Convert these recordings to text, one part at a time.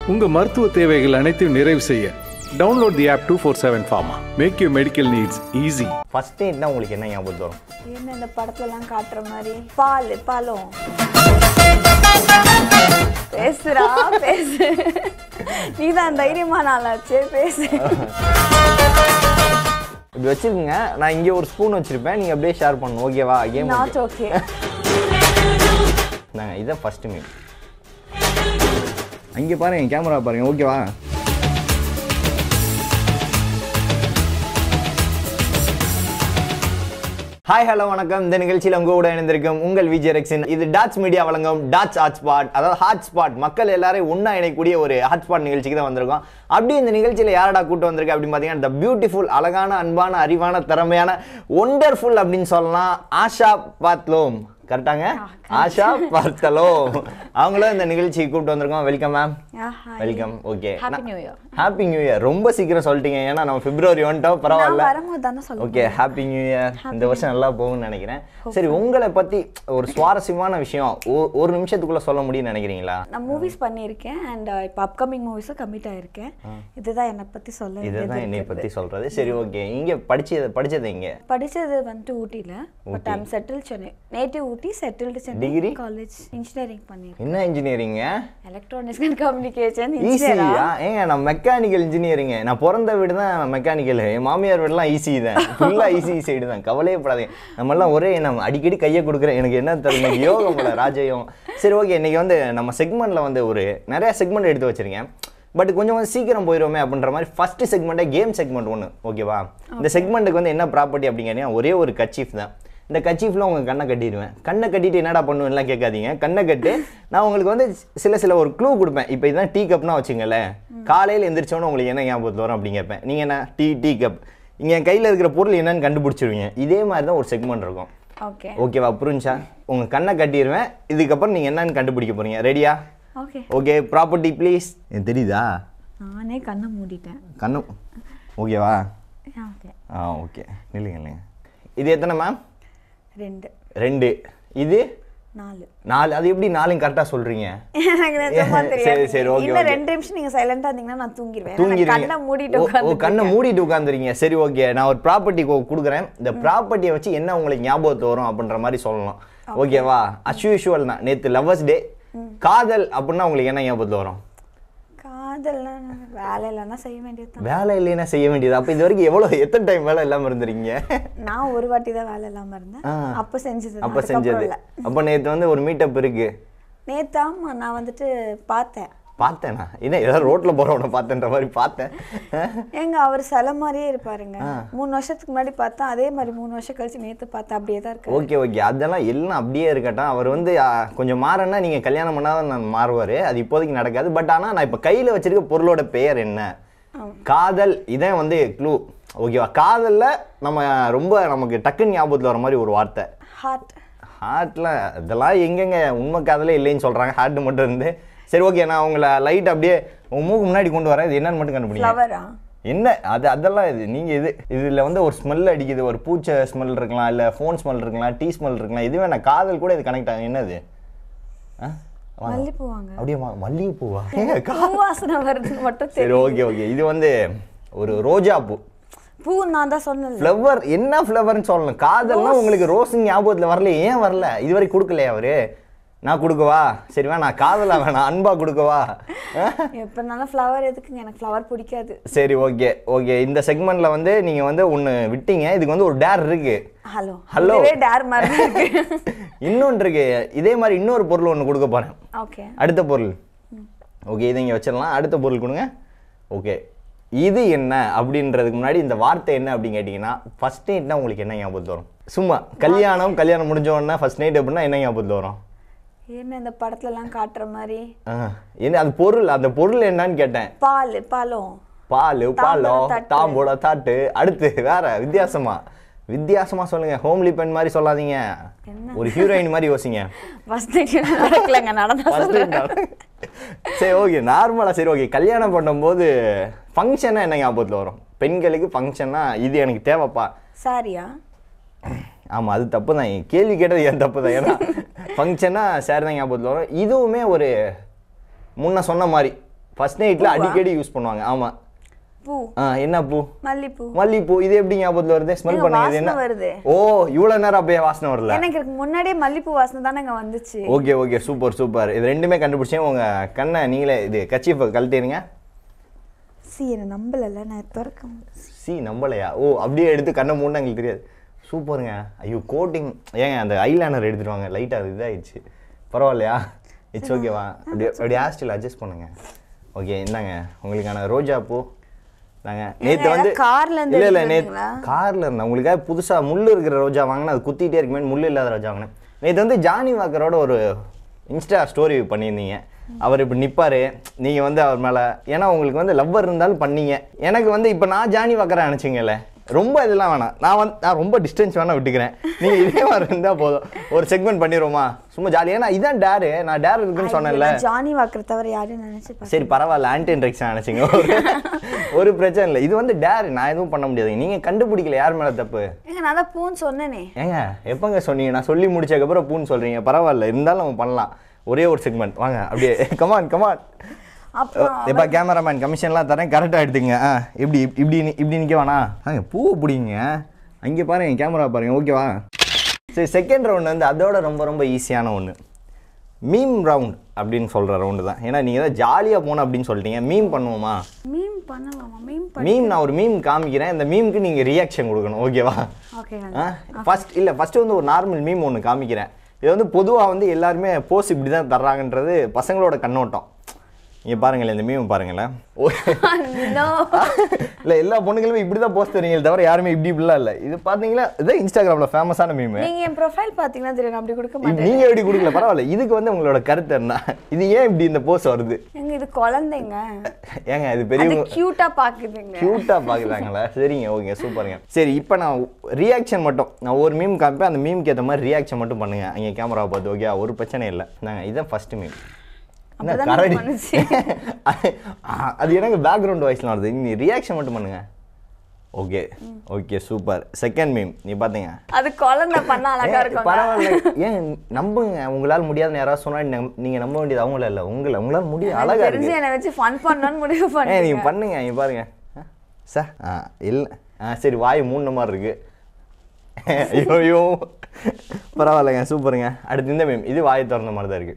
உங்க மருத்துவ தேவைகள் அனைத்தையும் நிறைவு செய்ய download the app two four seven pharma make you medical needs easy first எய்ட்னா உங்களுக்கு என்ன ஞாபகம் வரும் என்ன இந்த படத்துலலாம் காட்டுற மாதிரி பால் பழம் பேசுறா பேசு நீதான் தைரியமான ஆளாச்சே பேசு இப்படி வச்சிருக்கீங்க நான் இங்கே ஒரு ஸ்பூன் வச்சிருப்பேன் நீங்கள் அப்படியே ஷேர் பண்ணணும் ஓகேவா கேம் நாட் ஓகே நாங்கள் இதான் ஃபர்ஸ்ட் மீல் அங்கே பாருங்க கேமரா பாருங்க ஓகேவா ஹாய் ஹலோ வணக்கம் இந்த நிகழ்ச்சியில் உங்க கூட இணைந்திருக்கும் உங்கள் விஜய் ரெக்ஸின் இது டாட்ஸ் மீடியா வழங்கும் டாட்ஸ் ஹாட் ஸ்பாட் அதாவது ஹாட் ஸ்பாட் மக்கள் எல்லாரையும் ஒன்றா இணைக்கக்கூடிய ஒரு ஹாட் ஸ்பாட் நிகழ்ச்சிக்கு தான் வந்திருக்கோம் அப்படி இந்த நிகழ்ச்சியில் யாரடா கூட்டு வந்திருக்கு அப்படின்னு பார்த்தீங்கன்னா த பியூட்டிஃபுல் அழகான அன்பான அறிவான திறமையான ஒண்டர்ஃபுல் அப்படின்னு சொல்லலாம் ஆஷா பாத்லோம் கரெக்டாங்க ஆஷா பார்த்தலோ அவங்களும் இந்த நிகழ்ச்சிக்கு கூப்பிட்டு வந்திருக்கோம் welcome ma'am welcome okay Happy New Year. Happy new year ரொம்ப சீக்கிரம் சொல்லிட்டீங்க ஏன்னா நம்ம பிப்ரவரி வந்துட்டோம் நான் பரவாயில்ல வரும்போது தானே சொல்லுவேன் ஓகே ஹாப்பி நியூ இயர் இந்த வருஷம் நல்லா போகும்னு நினைக்கிறேன் சரி உங்களை பத்தி ஒரு சுவாரஸ்யமான விஷயம் ஒ- ஒரு நிமிஷத்துக்குள்ள சொல்ல முடியும்னு நினைக்கிறீங்களா நான் மூவிஸ் பண்ணியிருக்கேன் அண்ட் இப்போ அப்கமிங் மூவிஸும் கமிட் ஆயிருக்கேன் இதுதான் என்னை பத்தி சொல்ல வேண்டியது இதுதான் என்னை இருக்குது. பத்தி சொல்றது சரி ஓகே இங்க படிச்சது படிச்சது இங்க படிச்சது வந்துட்டு ஊட்டியில் but I'm settle Chennai native Ooty settled Chennai Degree? College engineering பண்ணியிருக்கேன் என்ன இன்ஜினியரிங்க எலக்ட்ரானிக்ஸ் அண்ட் கம்யூனிகேஷன் ஈஸியா ஏங்க நான் மெக்கானிக்கல் இன்ஜினியரிங்க நான் பிறந்த வீடு தான் மெக்கானிக்கல் என் மாமியார் வீடுலாம் ஈஸி தான் ஃபுல்லாக ஈஸி சைடு தான் கவலையே படாதீங்க நம்மலாம் ஒரே நம்ம அடிக்கடி கையை கொடுக்குறேன் எனக்கு என்ன தெரியல இன்னைக்கு யோகம் போல ராஜயோகம் சரி ஓகே இன்னைக்கு வந்து நம்ம செக்மெண்ட்டில் வந்து ஒரு நிறைய செக்மெண்ட் எடுத்து வச்சிருக்கேன் பட் கொஞ்சம் கொஞ்சம் சீக்கிரம் போயிடுவோமே அப்படின்ற மாதிரி ஃபர்ஸ்ட் செக்மெண்ட்டே கேம் செக்மெண்ட் ஒன்று ஓகேவா இந்த செக்மெண்ட்டுக்கு வந்து என்ன ப்ராப்பர்ட்டி அப்படிங்கன்னா ஒரே ஒரு கச்சீஃப் தான் இந்த கச்சீஃபில் உங்கள் கண்ணை கட்டிடுவேன் கண்ணை கட்டிட்டு என்னடா பண்ணுவேன்லாம் கேட்காதீங்க கண்ணை கட்டு நான் உங்களுக்கு வந்து சில சில ஒரு க்ளூ கொடுப்பேன் இப்போ இதுதான் டீ கப்னா வச்சுங்களேன் காலையில் எந்திரிச்சோன்னு உங்களுக்கு என்ன ஞாபகத்தில் வரும் அப்படின்னு கேட்பேன் நீங்கள் என்ன டீ டீ கப் இங்கே என் கையில் இருக்கிற பொருள் என்னன்னு கண்டுபிடிச்சிருவீங்க இதே மாதிரி தான் ஒரு செக்மெண்ட் இருக்கும் ஓகே ஓகேவா புரிஞ்சா உங்கள் கண்ணை கட்டிடுவேன் இதுக்கப்புறம் நீங்கள் என்னன்னு கண்டுபிடிக்க போகிறீங்க ரெடியா ஓகே ஓகே ப்ராப்பர்ட்டி ப்ளீஸ் தெரியுதா நானே கண்ணை மூடிட்டேன் கண்ணு ஓகேவா ஓகே ஆ ஓகே நில்லுங்க இல்லைங்க இது எத்தனை மேம் ரெண்டு ரெண்டு இது நாலு நாலு அது எப்படி நாளையும் கரெக்டாக சொல்கிறீங்க எனக்கு நிஜமா சரி, தெரியாது சரி, okay, இன்னும் okay. ரெண்டு நிமிஷம் நீங்க சைலண்டா இருந்தீங்கன்னா நான் தூங்கிடுவேன் ஏன்னா நான் தூங்கிடுவீங்க கண்ணை மூடிட்டு ஓ, ஓ உட்கார்ந்துட்டு கண்ணை இருக்கேன். மூடிட்டு உட்காந்துருக்கீங்க சரி ஓகே நான் ஒரு ப்ராப்பர்ட்டி கொடுக்குறேன் இந்த ப்ராப்பர்ட்டியை வச்சு என்ன உங்களுக்கு ஞாபகத்து வரும் அப்படின்ற மாதிரி சொல்லலாம் ஓகேவா அஸ் யூஷுவல் தான் நேற்று லவ்வர்ஸ் டே காதல் அப்படின்னா உங்களுக்கு என்ன ஞாபகத்து வரும் காதல்னா வேலை இல்லைன்னா செய்ய வேண்டியதுதான் வேலை இல்லைன்னா செய்ய வேண்டியது அப்போ இது வரைக்கும் எவ்வளோ எத்தனை டைம் வேலை இல்லாமல் இருந்திருக்கீங்க நான் ஒரு வாட்டி தான் வேலை இல்லாம இருந்தேன் ஆ. அப்ப செஞ்சது தான். அப்போ அதுக்கப்புறம் செஞ்சது இல்ல. அப்போ நேற்று வந்து ஒரு மீட்டப் இருக்கு நேத்து ஆமா நான் வந்துட்டு பார்த்தேன் பார்த்தேனா என்ன ஏதாவது ரோட்டில் போகிறவனை பார்த்தேன்ற மாதிரி பார்த்தேன் ஏங்க அவர் சிலை மாதிரியே இருப்பாருங்க மூணு வருஷத்துக்கு முன்னாடி பார்த்தா அதே மாதிரி மூணு வருஷம் கழிச்சு நேத்து பார்த்தா அப்படியே தான் இருக்கு ஓகே ஓகே அதெல்லாம் எல்லாம் அப்படியே இருக்கட்டும் அவர் வந்து ஆ, கொஞ்சம் மாறன்னா நீங்கள் கல்யாணம் பண்ணாதான் நான் மாறுவார் அது இப்போதைக்கு நடக்காது பட் ஆனால் நான் இப்போ கையில் வச்சிருக்க பொருளோட பெயர் என்ன காதல் இதான் வந்து க்ளூ ஓகேவா காதலில் நம்ம ரொம்ப நமக்கு டக்குன்னு ஞாபகத்தில் வர மாதிரி ஒரு வார்த்தை ஹார்ட் ஹார்ட்டில் இதெல்லாம் எங்கெங்க உண்மை காதலே இல்லைன்னு சொல்கிறாங்க ஹார்ட் மட்டும் இருந்து சரி ஓகே நான் உங்களை லைட் அப்படியே உங்கள் மூக்கு முன்னாடி கொண்டு வரேன் இது என்னன்னு மட்டும் கண்டுபிடிங்க ஃப்ளவரா என்ன அது அதெல்லாம் இது நீங்கள் இது இதில் வந்து ஒரு ஸ்மெல் அடிக்குது ஒரு பூச்சை ஸ்மெல் இருக்கலாம் இல்லை ஃபோன் ஸ்மெல் இருக்கலாம் டீ ஸ்மெல் இருக்கலாம் இது வேணா காதல் கூட இது கனெக்ட் ஆகும் என்னது ஆ? வாங்க. மல்லிப்பூ வாங்க அப்படியே மா- மல்லிகைப்பூவா ஏங்க, கா- பூ வாசனை வருதுன்னு மட்டும் சரி தெரியும் ஓகே ஓகே இது வந்து ஒரு ரோஜா பூ பூ நான் தான் சொன்னேன் ஃப்ளவர் என்ன ஃப்ளவர்னு சொல்லணும் காதல்னா உங்களுக்கு ரோஸ் ஞாபகத்தில் வரல ஏன் வரல இதுவரை கொடுக்கலையா அவரு நான் கொடுக்கவா சரி வேணாம் காதலா வேணாம் அன்பா கொடுக்கவா ஆ? எப்பனாலும் ஃப்ளவர் எதுக்குங்க எனக்கு ஃப்ளவர் பிடிக்காது சரி ஓகே ஓகே இந்த செக்மெண்ட்ல வந்து நீங்க வந்து ஒன்று விட்டீங்க இதுக்கு வந்து ஒரு டேர் இருக்கு ஹலோ Hello. இதுவே டேர் மாதிரி தான் இருக்கு இன்னொன்று இருக்கு இதே மாதிரி இன்னொரு பொருள் ஒன்று கொடுக்க போறேன் ஓகே அடுத்த பொருள் ஓகே இதை இங்கே வச்சிடலாம் அடுத்த பொருள் கொடுங்க ஓகே இது என்ன அப்படின்றதுக்கு முன்னாடி இந்த வார்த்தை என்ன அப்படின்னு கேட்டிங்கன்னா ஃபர்ஸ்ட் நைட்னா உங்களுக்கு என்ன ஞாபகத்து வரும் சும்மா கல்யாணம் கல்யாணம் முடிஞ்ச உடனே ஃபர்ஸ்ட் நைட் அப்படின்னா என்ன ஞாபகத்து வரும் என்ன இந்த படத்துலலாம் காட்டுற மாதிரி ஆ, என்ன அது பொருள் அந்த பொருள் என்னன்னு கேட்டேன் பால் பழம் பால் பாலம் தட்டு. தாம்போட தாட்டு அடுத்து வேற வித்தியாசமா வித்தியாசமா சொல்லுங்க ஹோம்லி பெண் மாதிரி சொல்லாதீங்க என்ன? ஒரு ஹீரோயின் மாதிரி யோசிங்க ஃபர்ஸ்ட் நடக்கலங்க நடந்தா First சொல்றேன் night சரி ஓகே நார்மலா சரி ஓகே கல்யாணம் பண்ணும்போது ஃபங்க்ஷனா என்ன ஞாபகத்துல வரும் பெண்களுக்கு ஃபங்க்ஷன்னா இது எனக்கு தேவைப்பா சாரியா ஆமா அது தப்பு தான் கேள்வி கேட்டது ஏன் தப்பு தான் ஏன்னா ஃபங்க்ஷனா சேர் தான் ஞாபகத்தில் வரும் இதுவுமே ஒரு முன்ன சொன்ன மாதிரி ஃபர்ஸ்ட் நைட்ல அடிக்கடி யூஸ் பண்ணுவாங்க ஆமா பூ ஆ என்ன பூ மல்லிப்பூ மல்லிப்பூ இது எப்படி ஞாபகத்துல வருது ஸ்மெல் ஏங்க, பண்ணுங்க இது வாசனை என்ன வருது. ஓ இவ்வளவு நேரம் அப்படியே வாசனை வரல எனக்கு இதுக்கு முன்னாடியே மல்லிப்பூ வாசனை தானேங்க வந்துச்சு ஓகே ஓகே சூப்பர் சூப்பர் இது ரெண்டுமே கண்டுபிடிச்சேன் உங்க கண்ணை நீங்களே இது கச்சிஃபை கழட்டிடுங்க சி என்ன நம்பலல்ல நான் திறக்க முடியல. சி நம்பலையா ஓ அப்படியே எடுத்து கண்ணை மூணு எங்களுக்கு தெரியாது சூப்பருங்க ஐயோ கோட்டிங் ஏங்க அந்த ஐலைனர் எடுத்துட்டு வாங்க லைட்டாக அது இதாகிடுச்சு பரவாயில்லையா இட்ஸ் ஓகேவா அப்படியே அப்படியே ஹேர் ஸ்டைல் அட்ஜஸ்ட் பண்ணுங்க ஓகே இந்தாங்க உங்களுக்கான ரோஜா பூ நாங்க நேற்று வந்து ஏதாவது கார்ல இருந்து இல்லை இல்லை எடுத்துட்டு நேற்று வந்தீங்களா? காரில் இருந்தேன் உங்களுக்காக புதுசாக முள் இருக்கிற ரோஜா வாங்கினா அது குத்திட்டே இருக்குமே முள் இல்லாத ரோஜா வாங்கினேன் நேற்று வந்து ஜானி வாக்கரோட ஒரு இன்ஸ்டா ஸ்டோரி பண்ணியிருந்தீங்க அவர் இப்படி நிற்பாரு நீங்கள் வந்து அவர் மேலே ஏன்னா உங்களுக்கு வந்து லவ்வர் இருந்தாலும் பண்ணீங்க எனக்கு வந்து இப்போ நான் ஜானி வாக்கரை நினச்சிங்கல்ல ரொம்ப இதெல்லாம் வேணாம் நான் வந்து நான் ரொம்ப டிஸ்டன்ஸ் வேணா விட்டுக்கிறேன் நீங்கள் இதே மாதிரி இருந்தால் போதும் ஒரு செக்மெண்ட் பண்ணிடுவோமா சும்மா ஜாலியாக ஏன்னா இதான் டேரு நான் டேர் இருக்குன்னு சொன்னேன்ல நான் ஜானி வாக்குற தவிர யாரையும் நினைச்சு பார்த்தேன் சரி பரவாயில்ல ஆன்டி இன்ட்ரெக்ஷன் நினச்சிங்க ஒரு ஒரு பிரச்சனை இல்லை இது வந்து டேர் நான் எதுவும் பண்ண முடியாது நீங்கள் கண்டுபிடிக்கல யார் மேலே தப்பு ஏங்க நான் தான் பூன்னு சொன்னேனே ஏங்க எப்பங்க சொன்னீங்க நான் சொல்லி முடிச்சதுக்கப்புறம் பூன்னு சொல்கிறீங்க பரவாயில்ல இருந்தாலும் நம்ம பண்ணலாம் ஒரே ஒரு செக்மெண்ட் வாங்க அப்படியே கமான் கமான் அப்புறம் இப்போ கேமராமேன் கமிஷன்லாம் தரேன் கரெக்டாக எடுத்துங்க ஆ இப்படி இப்படி நி- இப்படி நிற்க வேணா ஆ பூவை பிடிங்க அங்கே பாருங்க கேமரா பாருங்க ஓகேவா சரி செகண்ட் ரவுண்ட் வந்து அதோட ரொம்ப ரொம்ப ஈஸியான ஒன்று மீம் ரவுண்ட் அப்படின்னு சொல்கிற ரவுண்டு தான் ஏன்னா நீங்கள் தான் ஜாலியாக போகணும் அப்படின்னு சொல்லிட்டீங்க மீம் பண்ணுவோமா மீம் பண்ணலாமா மீம் பண்ண மீம் நான் ஒரு மீம் காமிக்கிறேன் இந்த மீமுக்கு நீங்கள் ரியாக்ஷன் கொடுக்கணும் ஓகேவா ஓகே ஃபர்ஸ்ட் இல்லை ஃபர்ஸ்ட் வந்து ஒரு நார்மல் மீம் ஒன்று காமிக்கிறேன் இது வந்து பொதுவாக வந்து எல்லாருமே போஸ் இப்படி தான் தர்றாங்கன்றது பசங்களோட கண்ணோட்டம் இங்கே பாருங்களேன் இந்த மீம் பாருங்களேன் ஓ நோ இல்லை எல்லா பொண்ணுங்களுமே இப்படி தான் போஸ்ட் தரீங்களே தவிர யாருமே இப்படி இப்படிலாம் இல்லை இது பார்த்தீங்கன்னா இதான் இன்ஸ்டாகிராமில் ஃபேமஸான மீம் நீங்க என் ப்ரொஃபைல் பாத்தீங்கன்னா தெரியும் நான் அப்படி கொடுக்க மாட்டேன் நீங்கள் எப்படி கொடுக்கல பரவாயில்ல இதுக்கு வந்து உங்களோட கருத்து என்ன இது ஏன் இப்படி இந்த போஸ் வருது எங்க இது குழந்தைங்க ஏங்க இது அது பெரியவங்க கியூட்டா பாக்குதுங்க க்யூட்டாக பார்க்குறாங்களா சரிங்க ஓகே சூப்பருங்க சரி இப்போ நான் ரியாக்ஷன் மட்டும் நான் ஒரு மீம் காமிப்பேன் அந்த மீம்க்கு ஏற்ற மாதிரி ரியாக்ஷன் மட்டும் பண்ணுங்க அங்கே கேமரா பார்த்து ஓகே ஒரு பிரச்சனை இல்லை நாங்கள் இதுதான் ஃபர்ஸ்ட் மீம் என்ன அப்பதான் கரடி பண்ணுச்சு. அது எனக்கு பேக்ரவுண்ட் வாய்ஸ்லாம் வருது நீ ரியாக்ஷன் மட்டும் பண்ணுங்க okay okay super second meme நீ பார்த்தீங்க அது குழந்தை பண்ணா அழகா ஏன், இருக்கும் பரவாயில்ல ஏன் நம்புங்க உங்களால முடியாதுன்னு யாராவது சொன்னா நீங்க- நீங்க நம்ப வேண்டியது அவங்கள இல்ல உங்களை உங்களால முடியும் அழகா தெரிஞ்சு இருக்கு என்னை வச்சு ஃபன் பண்ணணும்னு முடிவு ஏன் பண்ணி நீங்க பண்ணுங்க இங்க பாருங்க சார் ஆ இல்லை ஆ சரி வாய் மூணு மாதிரி இருக்கு ஐயோ ஐயோ பரவாயில்லைங்க சூப்பருங்க அடுத்து இந்த மேம் இது வாய் திறந்த மாதிரி தான் இருக்கு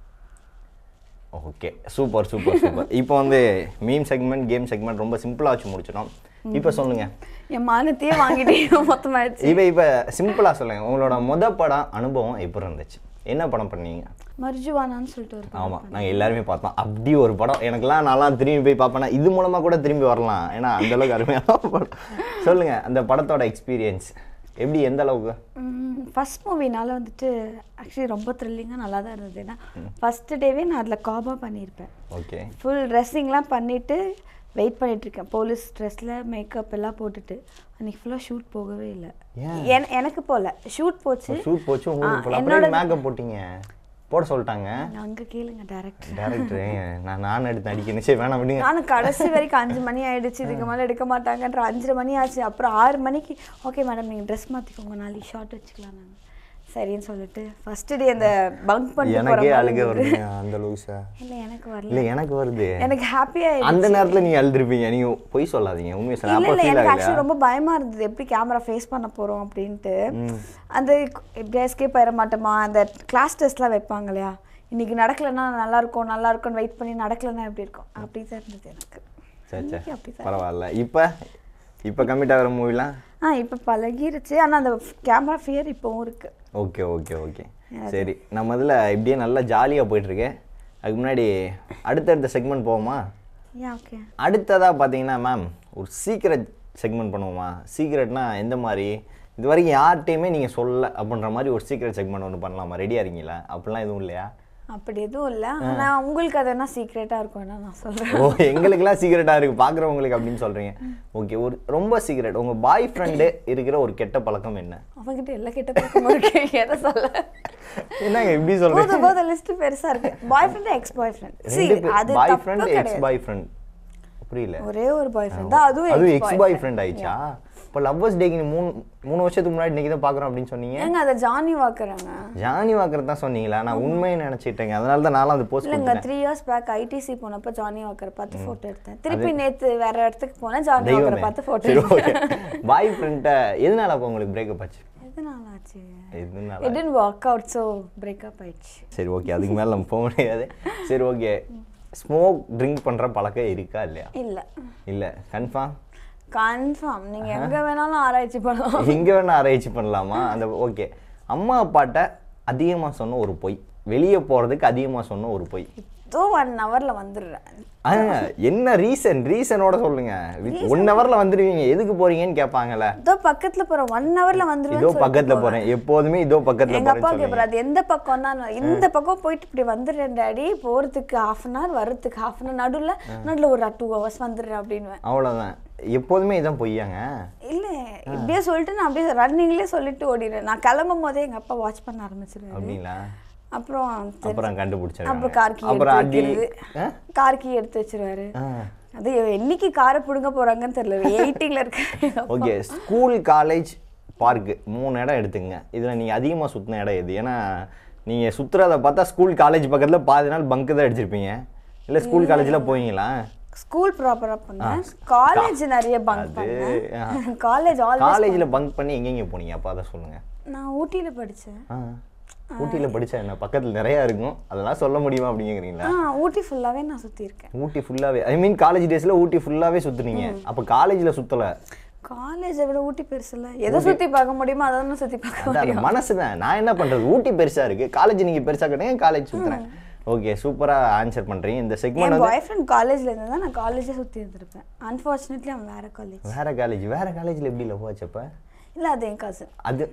ஓகே சூப்பர் சூப்பர் சூப்பர் இப்போ வந்து மீம் செக்மெண்ட் கேம் செக்மெண்ட் ரொம்ப சிம்பிளாக வச்சு முடிச்சிட்டோம் இப்போ சொல்லுங்க என் மானத்தையே வாங்கிட்டே மொத்தமாயிடுச்சு இப்போ இப்போ சிம்பிளாக சொல்லுங்க உங்களோட முத படம் அனுபவம் எப்படி இருந்துச்சு என்ன படம் பண்ணீங்க மர்ஜுவானான்னு சொல்லிட்டு ஒரு படம். ஆமாம் நாங்கள் எல்லாருமே பார்த்தோம் அப்படி ஒரு படம் எனக்கெல்லாம் நான்லாம் திரும்பி போய் பார்ப்பேனா இது மூலமாக கூட திரும்பி வரலாம் ஏன்னா அந்த அளவுக்கு அருமையான படம் சொல்லுங்கள் அந்த படத்தோட எக்ஸ்பீரியன்ஸ் எப்படி எந்த அளவுக்கு ஃபர்ஸ்ட் மூவினால வந்துட்டு ஆக்சுவலி ரொம்ப த்ரில்லிங்காக நல்லா தான் இருந்தது ஏன்னா ஃபர்ஸ்ட் டேவே நான் அதில் காபா பண்ணியிருப்பேன் ஓகே ஃபுல் ட்ரெஸ்ஸிங்லாம் பண்ணிட்டு வெயிட் பண்ணிட்டு இருக்கேன் போலீஸ் ட்ரெஸ்ஸில் மேக்கப் எல்லாம் போட்டுட்டு அன்னைக்கு ஃபுல்லாக ஷூட் போகவே இல்லை என் எனக்கு போகல ஷூட் போச்சு ஷூட் போச்சு ஆ, உங்களுக்கு போல என்னோட அப்புறம் மேக்கப் போட்டீங்க போட சொல்லிட்டாங்க அங்கே கேளுங்க டேரக்டர் டேரக்டர் நான் நான் எடுத்து அடிக்கணும் சரி வேணாம் விடுங்க நானும் கடைசி வரைக்கும் அஞ்சு மணி ஆயிடுச்சு இதுக்கு மேலே எடுக்க மாட்டாங்கன்ற அஞ்சரை மணி ஆச்சு அப்புறம் ஆறு மணிக்கு ஓகே மேடம் நீங்கள் ட்ரெஸ் மாற்றிக்கோங்க நாளைக்கு ஷார்ட் வச்சுக்கலாம் நாங்கள் சரின்னு சொல்லிட்டு ஃபர்ஸ்ட் டே அந்த பங்க் பண்ணிட்டு போற எனக்கே மாதிரி அழுக இருந்தது. வருதுங்க அந்த லூஸா இல்லை எனக்கு வரல இல்லை எனக்கு வருது எனக்கு ஹாப்பியாக அந்த நேரத்துல நீங்க அழுதுருப்பீங்க நீங்க பொய் சொல்லாதீங்க உண்மையை சொல்ல இல்ல அப்போ இல்ல ஃபீல் எனக்கு ஆகலையா ஆக்சுவலி ரொம்ப பயமா இருந்தது எப்படி கேமரா ஃபேஸ் பண்ண போறோம் அப்படின்ட்டு அந்த எப்படி எஸ்கேப் ஆயிட மாட்டோமா அந்த கிளாஸ் டெஸ்ட்லாம் வைப்பாங்க இல்லையா இன்னைக்கு நடக்கலைன்னா நல்லா இருக்கும் நல்லா இருக்கும்னு வெயிட் பண்ணி நடக்கலைன்னா எப்படி இருக்கும் அப்படி தான் இருந்தது எனக்கு சரி இன்னைக்கு சரி அப்படிதான் பரவாயில்ல இப்போ இப்போ கம்மிட் ஆகிற மூவிலாம் ஆ இப்போ பழகிருச்சு ஆனா அந்த கேமரா ஃபியர் இப்போவும் இருக்கு ஓகே ஓகே ஓகே சரி நம்ம இதில் இப்படியே நல்லா ஜாலியாக போயிட்டுருக்கு அதுக்கு முன்னாடி அடுத்தடுத்த செக்மெண்ட் போவோமா யா ஓகே அடுத்ததாக பார்த்தீங்கன்னா மேம் ஒரு சீக்ரெட் செக்மெண்ட் பண்ணுவோமா சீக்ரெட்னா எந்த மாதிரி இது வரைக்கும் யார்கிட்டையுமே நீங்கள் சொல்ல அப்படின்ற மாதிரி ஒரு சீக்ரெட் செக்மெண்ட் ஒன்று பண்ணலாமா ரெடியாக இருக்கீங்களா அப்படிலாம் எதுவும் இல்லையா அப்படி எதுவும் இல்லை ஆனா உங்களுக்கு அது என்ன சீக்ரெட்டா இருக்கும் என்ன நான் சொல்றேன் ஓ எங்களுக்கெல்லாம் சீக்ரெட்டாக இருக்குது பார்க்குறவங்களுக்கு அப்படின்னு சொல்கிறீங்க ஓகே ஒரு ரொம்ப சீக்ரெட் உங்கள் பாய் ஃப்ரெண்டு இருக்கிற ஒரு கெட்ட பழக்கம் என்ன அவங்ககிட்ட எல்லா கெட்ட பழக்கமும் இருக்கு எதை சொல்ல என்னங்க இப்படி சொல்கிறீங்க போதும் போதும் லிஸ்ட் பெருசா இருக்கு boyfriend ex boyfriend ரெண்டு அது பாய் தப்பு ஃப்ரெண்ட் எக்ஸ் கிடையாது பாய் ஃப்ரெண்ட் புரியல ஒரே ஒரு பாய் ஃப்ரெண்ட் தான் அதுவும் அதுவும் ex எக்ஸ் பாய் ஃப்ரெண்ட் ஆயிடுச்சா இப்போ லவ்வர்ஸ் டேக்கு நீ மூணு மூணு வருஷத்துக்கு முன்னாடி இன்னைக்கு தான் பார்க்குறோம் அப்படின்னு சொன்னீங்க ஏங்க அதை ஜானி வாக்குறாங்க ஜானி வாக்கர் தான் சொன்னீங்களா நான் உண்மையை நினச்சிட்டேங்க அதனால தான் நானும் அது போஸ்ட் இல்லைங்க பண்ணிட்டேன் த்ரீ இயர்ஸ் பேக் ஐடிசி போனப்ப ஜானி வாக்கர் பார்த்து ஃபோட்டோ எடுத்தேன் திருப்பி நேத்து வேற இடத்துக்கு போனேன் ஜானி வாக்கரை தெய்வமே பார்த்து ஃபோட்டோ சரி ஓகே எடுத்தேன் பாய் ஃப்ரெண்ட்டை எதனால அப்போ உங்களுக்கு பிரேக்கப் ஆச்சு எதனால ஆச்சு எதனால it didn't work out so breakup ஆயிடுச்சு சரி ஓகே அதுக்கு மேலே நம்ம போக முடியாது சரி ஓகே ஸ்மோக் ட்ரிங்க் பண்ணுற பழக்கம் இருக்கா இல்லையா இல்ல இல்லை கன்ஃபார்ம் கன்ஃபார்ம் நீங்க எங்க வேணாலும் ஆராய்ச்சி பண்ணலாம் எங்கே வேணால் ஆராய்ச்சி பண்ணலாமா அந்த ஓகே அம்மா அப்பாட்ட அதிகமாக சொன்ன ஒரு பொய் வெளியே போகிறதுக்கு அதிகமாக சொன்ன ஒரு பொய் இதோ ஒன் ஹவர்ல வந்துடுறேன் ஆ, என்ன ரீசன் ரீசனோட சொல்லுங்க ஒன் ஹவர்ல வந்துடுவீங்க எதுக்கு போறீங்கன்னு கேட்பாங்கல்ல இதோ பக்கத்துல போறேன் ஒன் ஹவர்ல இதோ வந்துருவேன் பக்கத்துல போறேன் எப்போதுமே இதோ பக்கத்துல எங்க அப்பா போறேன்னு கேட்பாரு சொல்லுங்க அது எந்த பக்கம் தான் இந்த பக்கம் போயிட்டு இப்படி வந்துடுறேன் டாடி போறதுக்கு ஹாஃப் அன் ஹவர் வர்றதுக்கு ஹாஃப் அன் ஹவர் நடுவில் நடுவில் ஒரு டூ ஹவர்ஸ் வந்துடுறேன் அப்படின்னுவேன் அவ்வளவுதான் எப்போதுமே இதான் பொய்யாங்க இல்ல இப்படியே சொல்லிட்டு நான் அப்படியே ரன்னிங்லேயே சொல்லிட்டு ஓடிடுறேன் நான் கிளம்பும் போதே எங்க அப்பா வாட்ச் பண்ண ஆரம்பிச்சிருவாரு அப்படிங்களா அப்புறம் சரி, அப்புறம் கண்டுபிடிச்சிருக்காங்க அப்புறம் கார் கீ அப்புறம் எடுத்து அடி வைக்கிறது கார் கீ எடுத்து வச்சிருவாரு ஆ அது என்னைக்கு காரை பிடுங்க போறாங்கன்னு தெரியல எயிட்டிங்ல இருக்க ஓகே ஸ்கூல் காலேஜ் பார்க்கு மூணு இடம் எடுத்துங்க இதில் நீங்கள் அதிகமாக சுற்றின இடம் எது ஏன்னா நீங்கள் சுற்றுறத பார்த்தா ஸ்கூல் காலேஜ் பக்கத்தில் பாதி நாள் பங்கு தான் அடிச்சிருப்பீங்க இல்லை ஸ்கூல் காலேஜில் போவீங்களா ஸ்கூல் ப்ராப்பரா பண்ணேன் காலேஜ் நிறைய பங்க் பண்ணேன் காலேஜ் ஆல் காலேஜில் பங்க் பண்ணி எங்கெங்கே போனீங்க அப்போ அதை சொல்லுங்கள் நான் ஊட்டியில படிச்சேன் ஆ ஊட்டியில் படித்தா என்ன பக்கத்தில் நிறையா இருக்கும் அதெல்லாம் சொல்ல முடியுமா அப்படிங்கிறீங்களா ஆ ஊட்டி ஃபுல்லாவே நான் சுத்தி இருக்கேன் ஊட்டி ஃபுல்லாகவே ஐ மீன் காலேஜ் டேஸில் ஊட்டி ஃபுல்லாகவே சுற்றுனீங்க அப்போ காலேஜில் சுற்றலை காலேஜை விட ஊட்டி பெருசுல எதை சுத்தி பார்க்க முடியுமோ அதை தான் சுத்தி பார்க்க அதான் அந்த மனசு தான் நான் என்ன பண்ணுறது ஊட்டி பெருசாக இருக்குது காலேஜ் நீங்கள் பெருசாக கேட்டீங்க காலேஜ் சுற்றுறேன் ஓகே சூப்பராக ஆன்சர் பண்ணுறீங்க இந்த செக்மெண்ட் என் வந்து பாய் ஃப்ரெண்ட் காலேஜ்ல இருந்து தான் நான் காலேஜே சுத்தி இருந்திருப்பேன் அன்ஃபார்ச்சுனேட்லி அவன் வேற காலேஜ் வேற காலேஜ் வேற காலேஜில் எப்படி லவ் ஆச்சப்ப இல்ல அது என் கசின் அது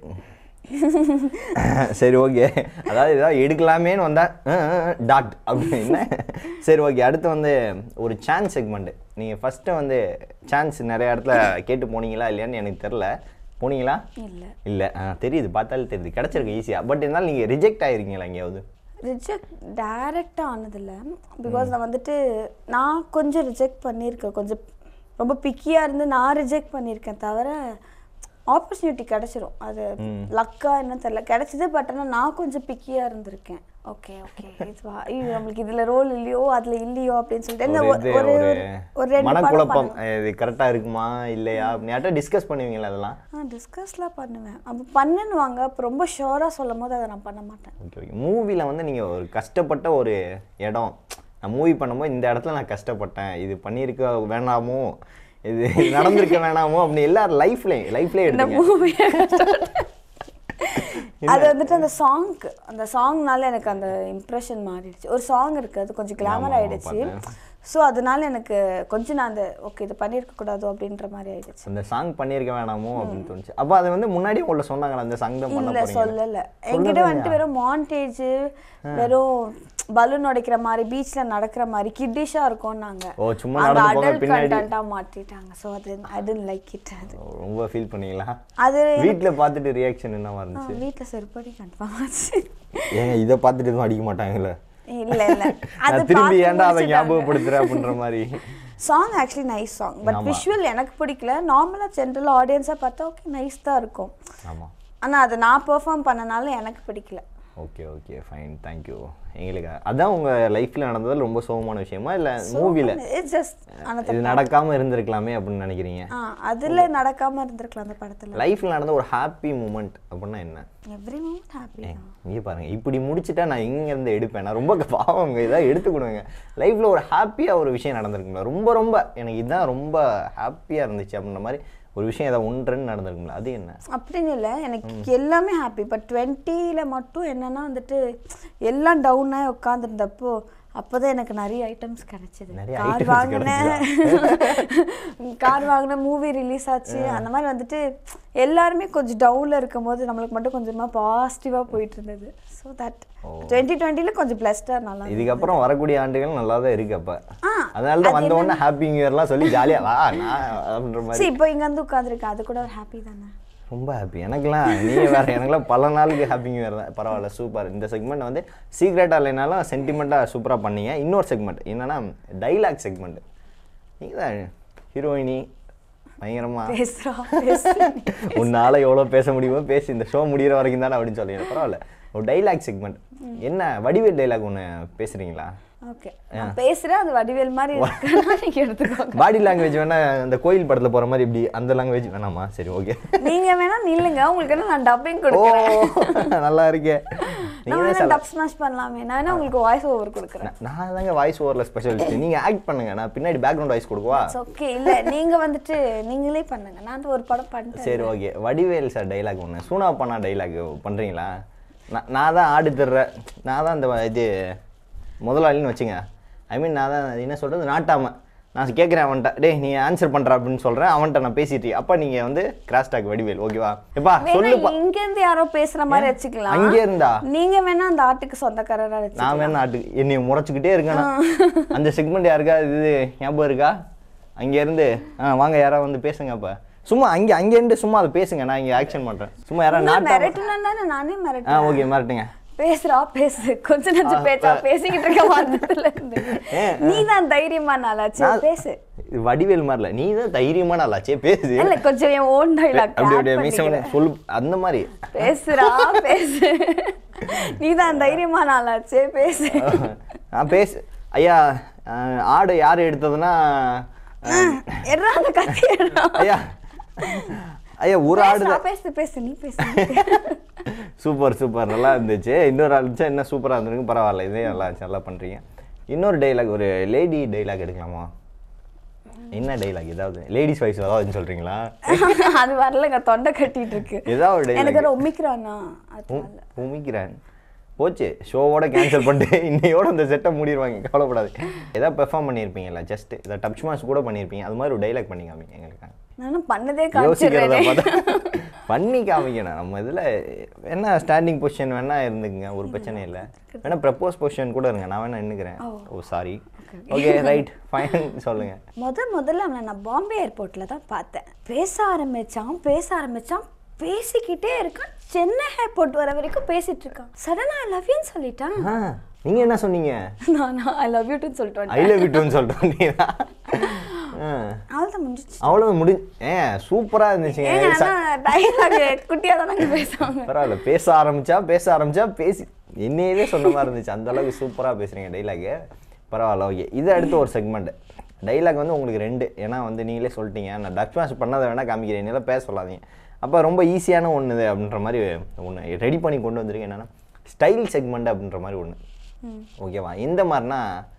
சரி ஓகே அதாவது ஏதாவது எடுக்கலாமேன்னு வந்தா டாட் அப்படின்னு சரி ஓகே அடுத்து வந்து ஒரு சான்ஸ் செக்மெண்ட் நீங்கள் ஃபஸ்ட்டு வந்து சான்ஸ் நிறைய இடத்துல கேட்டு போனீங்களா இல்லையான்னு எனக்கு தெரில போனீங்களா இல்ல இல்லை தெரியுது பார்த்தாலே தெரியுது கிடச்சிருக்கு ஈஸியாக பட் இருந்தாலும் நீங்கள் ரிஜெக்ட் ஆயிருக்கீங்களா எங்கேயாவது ரிஜெக்ட் டைரெக்டாக ஆனதில்ல பிகாஸ் நான் வந்துட்டு நான் கொஞ்சம் ரிஜெக்ட் பண்ணியிருக்கேன் கொஞ்சம் ரொம்ப பிக்கியாக இருந்து நான் ரிஜெக்ட் பண்ணியிருக்கேன் தவிர ஆப்பர்ச்சுனிட்டி கிடச்சிரும் அது லக்கா என்ன தெரியல கிடச்சிது பட் ஆனால் நான் கொஞ்சம் பிக்கியாக இருந்திருக்கேன் ஓகே ஓகே இதுவா ஐயோ நம்மளுக்கு இதில் ரோல் இல்லையோ அதில் இல்லையோ அப்படின்னு சொல்லிட்டு இந்த ஒரு ஒரு இது ஒரு ஒரு ஒரு ரெண்டு படம் மனக்குழப்பம் பண்ணுவேன். இது கரெக்டாக இருக்குமா இல்லையா அப்படின்னு டிஸ்கஸ் பண்ணுவீங்களா அதெல்லாம் ஆ டிஸ்கஸ்லாம் பண்ணுவேன் அப்போ பண்ணுவாங்க அப்போ ரொம்ப ஷோராக சொல்லும் போது அதை நான் பண்ண மாட்டேன் ஓகே ஓகே மூவியில் வந்து நீங்கள் ஒரு கஷ்டப்பட்ட ஒரு இடம் நான் மூவி பண்ணும்போது இந்த இடத்துல நான் கஷ்டப்பட்டேன் இது பண்ணியிருக்க வேணாமோ இது நடந்திருக்க வேணாமோ அப்படின்னு எல்லாரும் லைஃப்லேயும் லைஃப்லேயே இந்த எடுத்துங்க மூவியை அது வந்துட்டு அந்த சாங்க்கு அந்த சாங்னால எனக்கு அந்த இம்ப்ரெஷன் மாறிடுச்சு ஒரு சாங் இருக்கு அது கொஞ்சம் கிளாமர் ஆமா, ஆயிடுச்சு ஸோ அதனால எனக்கு கொஞ்சம் நான் அந்த ஓகே இது பண்ணியிருக்க கூடாது அப்படின்ற மாதிரி ஆயிடுச்சு அந்த சாங் பண்ணியிருக்க வேணாமோ அப்படின்னு தோணுச்சு அப்போ அது வந்து முன்னாடி உங்களை சொன்னாங்களா அந்த சாங் தான் பண்ண இல்ல போறீங்க சொல்லல என்கிட்ட வந்துட்டு வெறும் மாண்டேஜ் வெறும் பலூன் உடைக்கிற மாதிரி பீச்ல நடக்கிற மாதிரி கிட்டிஷா இருக்கும்னாங்க ஓ, சும்மா அந்த நடந்து போங்க, அடல்ட் பின்னாடி. கண்டென்ட்டா மாத்திட்டாங்க ஸோ அது ஐ டென்ட் லைக் இட் அது ரொம்ப ஃபீல் பண்ணீங்களா அது வீட்டில் பார்த்துட்டு ரியாக்ஷன் என்னவா இருந்துச்சு வீட்டில் செருப்படி கன்ஃபார்ம் ஆச்சு ஏங்க இதை பார்த்துட்டு எதுவும் அடிக்க மாட்டாங்கல்ல இல்ல இல்ல அது நான் திரும்பி பார்த்து ஏன்டா அதை முடிச்சிட்டாங்க. ஞாபகப்படுத்துற அப்படின்ற மாதிரி song actually nice song but ஆமா. விஷுவல் எனக்கு பிடிக்கல நார்மலாக ஜென்ரல் ஆடியன்ஸாக பார்த்தா ஓகே நைஸ் தான் இருக்கும் ஆமாம் ஆனா அதை நான் பெர்ஃபார்ம் பண்ணனால எனக்கு பிடிக்கல ஓகே ஓகே ஃபைன் தேங்க்யூ எங்களுக்கு அதான் உங்கள் லைஃப்பில் நடந்ததில் ரொம்ப சோகமான விஷயமா இல்லை மூவியில் இட்ஸ் ஜஸ்ட் இது நடக்காமல் இருந்திருக்கலாமே அப்படின்னு நினைக்கிறீங்க ஆ அதுல நடக்காம இருந்திருக்கலாம் அந்த படத்துல லைஃப்பில் நடந்த ஒரு ஹாப்பி மூமெண்ட் அப்படின்னா என்ன எவ்ரி மூமெண்ட் ஹாப்பி தான் இங்கே பாருங்க இப்படி முடிச்சுட்டா நான் இங்கேருந்து எடுப்பேன் நான் ரொம்ப பாவங்க இதாக எடுத்து கொடுங்க லைஃப்பில் ஒரு ஹாப்பியாக ஒரு விஷயம் நடந்திருக்குங்களா ரொம்ப ரொம்ப எனக்கு இதுதான் ரொம்ப ஹாப்பியாக இருந்துச்சு அப்படின்ற மாதிரி ஒரு விஷயம் ஏதாவது ஒன்று ரெண்டு நடந்திருக்குங்களா அது என்ன அப்படின்னு இல்லை எனக்கு எல்லாமே ஹாப்பி பட் டுவெண்ட்டியில் மட்டும் என்னன்னா வந்துட்டு எல்லாம் டவுனாக உட்காந்துருந்தப்போ அப்போதான் எனக்கு நிறைய ஐட்டம்ஸ் கிடைச்சிது நிறைய கார் items வாங்கினேன் கார் வாங்கினேன் மூவி ரிலீஸ் ஆச்சு அந்த மாதிரி வந்துட்டு எல்லாருமே கொஞ்சம் டவுனில் இருக்கும் போது நம்மளுக்கு மட்டும் கொஞ்சமாக பாசிட்டிவாக போயிட்டு இருந்தது ஸோ தட் டுவெண்ட்டி டுவெண்ட்டியில் கொஞ்சம் பிளஸ்டாக நல்லா இருந்தது. இதுக்கப்புறம் வரக்கூடிய ஆண்டுகள் நல்லா தான் இருக்கு அப்போ ஆ, அதனால தான் வந்த உடனே ஹாப்பி நியூ இயர்லாம் சொல்லி ஜாலியாக வா நான் அப்படின்ற மாதிரி சரி இப்போ இங்கே வந்து உட்காந்துருக்கேன் அது கூட ஒரு ஹாப்பி தானே ரொம்ப ஹாப்பி எனக்குலாம் நீங்க வேற எனக்குலாம் பல நாளுக்கு ஹாப்பி நியூ இயர் தான் பரவாயில்ல சூப்பர் இந்த செக்மெண்ட் வந்து சீக்ரெட்டாக இல்லைனாலும் சென்டிமெண்ட்டாக சூப்பராக பண்ணீங்க இன்னொரு செக்மெண்ட் என்னன்னா டைலாக் செக்மெண்ட் நீங்கள் தான் ஹீரோயினி பயங்கரமா பேசுறா பேசுறா உன்னால எவ்வளோ பேச முடியுமோ பேசி இந்த ஷோ முடியிற வரைக்கும் தானே அப்படின்னு சொல்லி பரவாயில்ல ஒரு டைலாக் செக்மெண்ட் என்ன வடிவேல் டைலாக் ஒன்று பேசுறீங்களா ஓகே நான் பேசுறேன் அது வடிவேல் மாதிரி இருக்குன்னா நீங்க எடுத்துக்கோங்க பாடி லாங்குவேஜ் வேணா அந்த கோயில் படத்துல போற மாதிரி இப்படி அந்த லாங்குவேஜ் வேணாமா சரி ஓகே நீங்க வேணா நில்லுங்க உங்களுக்கு என்ன நான் டப்பிங் ஓ கொடுக்குறேன் நல்லா இருக்கே நான் நீங்க வேணா டப் ஸ்மாஷ் பண்ணலாமே நான் வேணா உங்களுக்கு வாய்ஸ் ஓவர் கொடுக்குறேன் நான் தாங்க வாய்ஸ் ஓவரில் ஸ்பெஷலிஸ்ட் நீங்க ஆக்ட் பண்ணுங்க நான் பின்னாடி பேக்ரவுண்ட் வாய்ஸ் கொடுக்கவா ஓகே இல்ல நீங்க வந்துட்டு நீங்களே பண்ணுங்க நான் அந்த ஒரு படம் பண்ணிட்டேன் சரி ஓகே வடிவேல் சார் டைலாக் ஒன்று சூனா பண்ணா டைலாக் பண்ணுறீங்களா நான் நான் தான் ஆடு தர்ற நான் தான் அந்த இது முதலாளின்னு வச்சுங்க ஐ மீன் நான் தான் என்ன சொல்கிறது நாட்டாம நான் கேட்குறேன் அவன்கிட்ட டேய் நீ ஆன்சர் பண்ணுற அப்படின்னு சொல்கிறேன் அவன்கிட்ட நான் பேசிட்டு அப்போ நீங்கள் வந்து கிராஸ் டாக் வடிவேல் ஓகேவா எப்பா வேணா சொல்லுப்பா இங்க இருந்து யாரோ பேசுற மாதிரி வச்சுக்கலாம் அங்கே இருந்தா நீங்க வேணா அந்த ஆட்டுக்கு சொந்தக்காரரா வச்சு நான் வேணா நாட்டுக்கு என்னை முறைச்சிக்கிட்டே இருக்கேன் நான். அந்த செக்மெண்ட் யாருக்கா இது ஞாபகம் இருக்கா அங்கேருந்து ஆ வாங்க யாராவது வந்து பேசுங்க அப்போ சும்மா அங்கே அங்கேருந்து சும்மா அதை பேசுங்க நான் இங்கே ஆக்ஷன் பண்ணுறேன் சும்மா யாராவது நாட்டா மிரட்டுனா நானே ஆ மிரட்டேன் ஓகே மிரட்டுங்க பேசுறா பேசு கொஞ்ச நஞ்சம் பேச்சா பேசிக்கிட்டு இருக்க வந்ததுல இருந்து நீ தான் தைரியமா நாளாச்சு நான்- பேசு இது வடிவேல் மாதிரில நீ தான் தைரியமான ஆளாச்சே பேசு இல்ல கொஞ்சம் என் ஓன் டைலாக் அப்படி அப்படியே மீசம் சொல்லு அந்த மாதிரி பேசுறா பேசு நீ தான் தைரியமா நாளாச்சு பேசு நான் பேசு ஐயா அஹ், ஆடு யார் எடுத்ததுன்னா அஹ், எட்ரா அந்த கத்தி எட்ரா. ஐயா ஐயா ஒரு ஆடு பேசுறா, தான் பேசு பேசு நீ பேசு சூப்பர் சூப்பர் நல்லா இருந்துச்சு இன்னொரு ஆள் இருந்துச்சா என்ன சூப்பராக இருந்திருக்கு பரவாயில்ல இதே நல்லா இருந்துச்சு நல்லா பண்ணுறீங்க இன்னொரு டைலாக் ஒரு லேடி டைலாக் எடுக்கலாமா என்ன டைலாக் ஏதாவது லேடிஸ் வாய்ஸ் ஏதாவது சொல்கிறீங்களா அது வரலங்க தொண்டை கட்டிட்டு இருக்கு ஏதாவது ஒரு எனக்கு டைலாக் ஒரு ஒமிக்கிறானா அது வரல. உமிக்கிறேன் போச்சு ஷோவோட கேன்சல் பண்ணிட்டு இன்னையோட இந்த செட்டை மூடிடுவாங்க கவலைப்படாது ஏதாவது பெர்ஃபார்ம் பண்ணியிருப்பீங்கல்ல ஜஸ்ட் இதை டப் மாஸ் கூட பண்ணியிருப்பீங்க அது மாதிரி ஒரு டைலாக் பண்ணி காமிங்க எங்களுக்கு நானும் பண்ணதே யோசிக்கிறத காமிச்சிடுறேன் பார்த்தா பண்ணி காமிக்கணும் நம்ம இதில் என்ன ஸ்டாண்டிங் பொசிஷன் வேணா இருந்துக்குங்க ஒரு பிரச்சனை இல்லை வேணா ப்ரப்போஸ் பொசிஷன் கூட இருங்க நான் வேணா நின்னுக்கிறேன் oh sorry okay right fine சொல்லுங்க முத முதல்ல அவனை நான் பாம்பே ஏர்போர்ட்ல தான் பார்த்தேன் பேச ஆரம்பிச்சான் பேச ஆரம்பிச்சான் பேசிக்கிட்டே இருக்கான் சென்னை ஏர்போர்ட் வர வரைக்கும் பேசிட்டு இருக்கான் சடனா ஐ லவ் யூன்னு சொல்லிட்டான் ஆ நீங்கள் என்ன சொன்னீங்க நான் ஐ லவ் யூன்னு சொல்லிட்டு ஐ லவ் விட்டுன்னு சொல்லிட்டு வந்தீங்களா ஆ அவ்வளோதான் முடிஞ்சிச்சு அவ்வளோ முடி ஏன் சூப்பராக இருந்துச்சுங்க ஏங்க டைலாக் குட்டியா தானே பேசுவாங்க பரவாயில்ல பேச ஆரம்பிச்சா பேச ஆரம்பிச்சா பேசி என்னையவே சொன்ன மாதிரி இருந்துச்சு அந்த அளவுக்கு சூப்பராக பேசுறீங்க டைலாகு பரவாயில்ல ஓகே இது அடுத்து ஒரு செக்மெண்ட் டைலாக் வந்து உங்களுக்கு ரெண்டு ஏன்னா வந்து நீங்களே சொல்லிட்டீங்க நான் டச் மேட்ச் பண்ணதை வேணால் காமிக்கிறேன் என்னால் பேச சொல்லாதீங்க அப்போ ரொம்ப ஈஸியான ஒன்று இது அப்படின்ற மாதிரி ஒன்று ரெடி பண்ணி கொண்டு வந்திருக்கேன் என்னென்னா ஸ்டைல் செக்மெண்ட் அப்படின்ற மாதிரி ஒன்று ஓகேவா இந்த மாதிரினா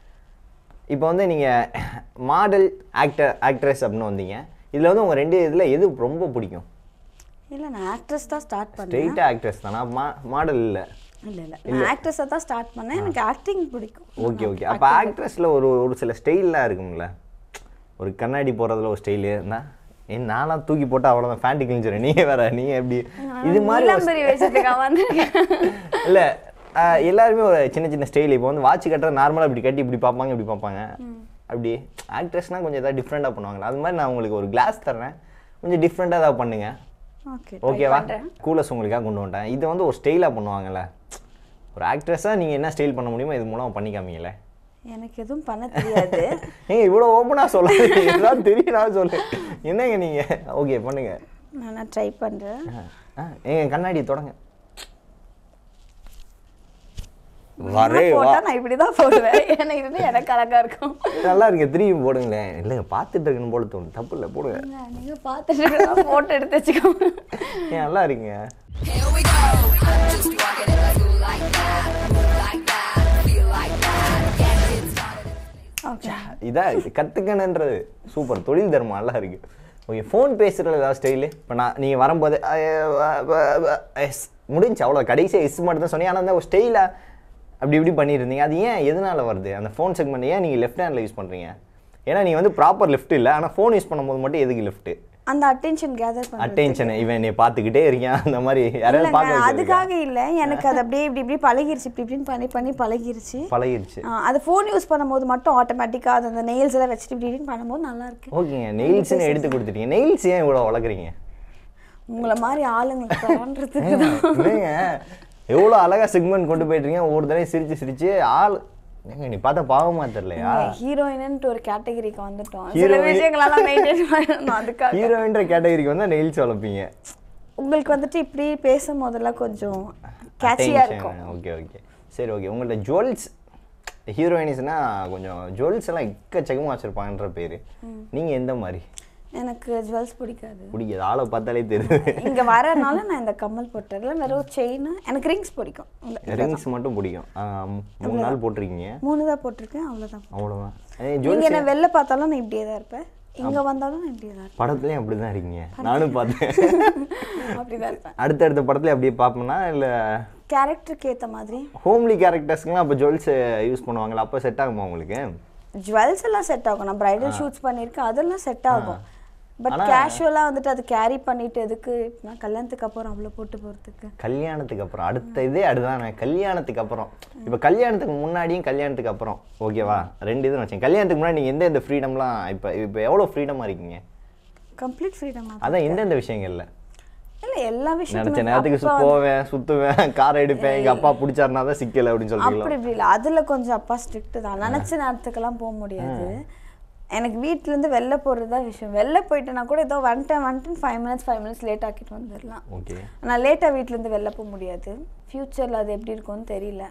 இப்போ வந்து நீங்கள் மாடல் ஆக்டர் ஆக்ட்ரஸ் அப்படின்னு வந்தீங்க இதில் வந்து உங்கள் ரெண்டு இதில் எது ரொம்ப பிடிக்கும் இல்ல நான் ஆக்ட்ரஸ் தான் ஸ்டார்ட் பண்ணேன் ஸ்ட்ரெயிட்டாக ஆக்ட்ரஸ் தானா மா மாடல் இல்லை இல்ல இல்ல நான் ஆக்ட்ரஸை தான் ஸ்டார்ட் பண்ணேன் எனக்கு ஆக்டிங் பிடிக்கும் ஓகே ஓகே அப்போ ஆக்ட்ரஸில் ஒரு ஒரு சில ஸ்டைல்லாம் இருக்கும்ல ஒரு கண்ணாடி போடுறதுல ஒரு ஸ்டைலு என்ன ஏன் நான்லாம் தூக்கி போட்டு அவ்வளோதான் ஃபேண்ட்டு கிழிஞ்சிடும் நீங்கள் வேற நீங்கள் எப்படி இது மாதிரி ஒரு நீலாம்பரி வயசுக்கு வந்திருக்கேன் இல்லை எல்லாருமே ஒரு சின்ன சின்ன ஸ்டைல் இப்போ வந்து வாட்ச் கட்டுறது நார்மலாக இப்படி கட்டி இப்படி பார்ப்பாங்க இப்படி பார்ப்பாங்க அப்படி ஆக்ட்ரஸ்னால் கொஞ்சம் ஏதாவது டிஃப்ரெண்ட்டாக பண்ணுவாங்களா அது மாதிரி நான் உங்களுக்கு ஒரு கிளாஸ் தர்றேன் கொஞ்சம் டிஃப்ரெண்ட்டாக ஏதாவது பண்ணுங்க ஓகே ஓகேவா கூலஸ் உங்களுக்காக கொண்டு வந்துட்டேன் இது வந்து ஒரு ஸ்டைலாக பண்ணுவாங்கல்ல ஒரு ஆக்ட்ரஸாக நீங்கள் என்ன ஸ்டைல் பண்ண முடியுமோ இது மூலமாக பண்ணி காமிங்களே எனக்கு எதுவும் பண்ண தெரியாது ஏங்க இவ்வளோ ஓப்பனாக சொல்லாதீங்க எல்லாம் தெரியும் சொல்லு என்னங்க நீங்கள் ஓகே பண்ணுங்க நான் ட்ரை பண்றேன் ஆ, ஆ, ஏங்க கண்ணாடி தொடங்க வரே வா போட்டா நான் இப்படிதான் போடுவேன் ஏன்னா இது எனக்கு அழகா இருக்கும் நல்லா இருக்கு திரும்பி போடுங்களேன் இல்லைங்க பார்த்துட்டு இருக்கணும் போல தோணும் தப்பு இல்லை போடுங்க நீங்க பார்த்துட்டு போட்டோ எடுத்து வச்சுக்கோங்க ஏன் நல்லா இருக்குங்க Here we go. Just walk it in like you like that. Move like that. Feel like that. Get it started. Okay இதான் கற்றுக்கணுன்றது சூப்பர் தொழில் தர்மம் நல்லா இருக்கு ஓகே ஃபோன் பேசுகிறது ஏதாவது ஸ்டைலு இப்போ நான் நீங்கள் வரும்போது எஸ் முடிஞ்சு அவ்வளோ கடைசியாக எஸ் மட்டும் தான் சொன்னீங்க ஆனால் அந்த ஒரு ஸ்டைலாக அப்படி இப்படி பண்ணியிருந்தீங்க அது ஏன் எதனால வருது அந்த ஃபோன் செக்மெண்ட் ஏன் நீங்கள் லெஃப்ட் ஹேண்டில் யூஸ் பண்ணுறீங்க ஏன்னா நீங்கள் வந்து ப்ராப்பர் லெஃப்ட் இல்லை ஆனால் ஃபோன் யூஸ் பண்ணும்போது மட்டும் எதுக்கு லெஃப்ட்டு அந்த அட்டென்ஷன் கேதர் பண்ண அட்டென்ஷன் இவன் நீ பார்த்துக்கிட்டே இருக்கேன் அந்த மாதிரி யாராவது பார்க்க இல்லைங்க வைக்கிறதுக்கா? அதுக்காக இல்ல எனக்கு அது அப்படியே இப்படி இப்படி பழகிருச்சு இப்படி இப்படின்னு பண்ணி பண்ணி பழகிருச்சு பழகிருச்சு ஆ, அது ஃபோன் யூஸ் பண்ணும்போது மட்டும் ஆட்டோமேட்டிக்காக அது அந்த நெயில்ஸ் எல்லாம் வச்சுட்டு இப்படி இப்படின்னு பண்ணும்போது நல்லா இருக்கு ஓகேங்க நெயில்ஸ்னு எடுத்து கொடுத்துட்டீங்க நெயில்ஸ் ஏன் இவ்வளோ வளர்க்குறீங்க உங்களை மாதிரி ஆளுங்களுக்கு தரன்றதுக்கு தான் என்னங்க எவ்வளோ அழகா செக்மெண்ட் கொண்டு போயிட்டுருக்கீங்க ஒவ்வொரு தடவையும் சிரிச்சு சிரிச்சு ஆள் ஏங்க நீ பார்த்தா பாவமா தெரியலையா ஹீரோயின்ட்டு ஒரு கேட்டகரிக்கு வந்துட்டோம் சில Heroine- விஷயங்களெல்லாம் மெயின்டைன் பண்ணணும் அதுக்காக ஹீரோயின்ற கேட்டகரிக்கு வந்து நெயில்ஸ் வளர்ப்பீங்க உங்களுக்கு வந்துட்டு இப்படி பேசும் போதெல்லாம் கொஞ்சம் கேட்சியாக இருக்கும் ஓகே ஓகே சரி ஓகே உங்கள்ட்ட ஜுவல்ஸ் ஹீரோயினிஸ்னா கொஞ்சம் ஜுவல்ஸ் எல்லாம் எக்கச்சக்கமாக வச்சுருப்பாங்கன்ற பேர் நீங்கள் எந்த மாதிரி எனக்கு ஜுவல்ஸ் பிடிக்காது பிடிக்காது ஆளை பார்த்தாலே தெரியுது இங்க வரனால நான் இந்த கம்மல் போட்டதில்ல வெறும் செயின் எனக்கு ரிங்ஸ் பிடிக்கும் இல்ல, ரிங்ஸ் மட்டும் பிடிக்கும் ஆ, மூணு நாள் போட்டிருக்கீங்க மூணு தான் போட்டிருக்கேன் அவ்வளோதான் அவ்வளோதான் நீங்க ஜுவல்ஸ் என்ன வெளில பார்த்தாலும் நான் இப்படியே தான் இருப்பேன் இங்க வந்தாலும் நான் இப்படியே தான் படத்துலேயும் அப்படி தான் இருக்கீங்க நானும் பார்த்தேன் இருப்பேன் அப்படிதான் இருப்பேன் அடுத்தடுத்த படத்துல அப்படியே பார்ப்போம்னா இல்லை கேரக்டருக்கு ஏத்த மாதிரி ஹோம்லி கேரக்டர்ஸ்க்குலாம் அப்போ ஜுவல்ஸ் யூஸ் பண்ணுவாங்களா அப்போ செட் ஆகுமா உங்களுக்கு ஜுவல்ஸ் எல்லாம் செட் ஆகும் நான் பிரைடல் ஷூட்ஸ் பண்ணியிருக்கேன் அதெல்லாம் செட் ஆகும் பட் கேஷுவலாக வந்துட்டு அது கேரி பண்ணிட்டு எதுக்கு நான் கல்யாணத்துக்கு அப்புறம் அவ்வளோ போட்டு போகிறதுக்கு கல்யாணத்துக்கு அப்புறம் அடுத்த இதே அடுதானே கல்யாணத்துக்கு அப்புறம் இப்போ கல்யாணத்துக்கு முன்னாடியும் கல்யாணத்துக்கு அப்புறம் ஓகேவா ரெண்டு இதுன்னு வச்சேன் கல்யாணத்துக்கு முன்னாடி நீங்கள் எந்த எந்த ஃப்ரீடம்லாம் இப்போ இப்போ எவ்வளோ ஃப்ரீடமாக இருக்கீங்க கம்ப்ளீட் ஃப்ரீடம் அதான் எந்தெந்த விஷயங்கள்ல இல்லை எல்லா நினச்ச விஷயத்துலையும் நேரத்துக்கு அப்பா சு- போவேன் சுற்றுவேன் கார் எடுப்பேன் எங்கள் அப்பா பிடிச்சாருனா தான் சிக்கல் அப்படின்னு சொல்றீங்களா அப்படி இப்படி இல்லை அதில் கொஞ்சம் அப்பா ஸ்ட்ரிக்ட் தான் நினச்ச நேரத்துக்கெல்லாம் போக முடியாது எனக்கு வீட்டிலேருந்து வெளில போகிறது தான் விஷயம் வெளில போயிட்டேன்னா கூட ஏதோ வந்துட்டேன் வந்துட்டேன் five minutes five minutes late ஆக்கிட்டு வந்துடலாம் ஓகே நான் லேட்டாக வீட்டிலேருந்து வெளில போக முடியாது ஃப்யூச்சரில் அது எப்படி இருக்கும்னு தெரியல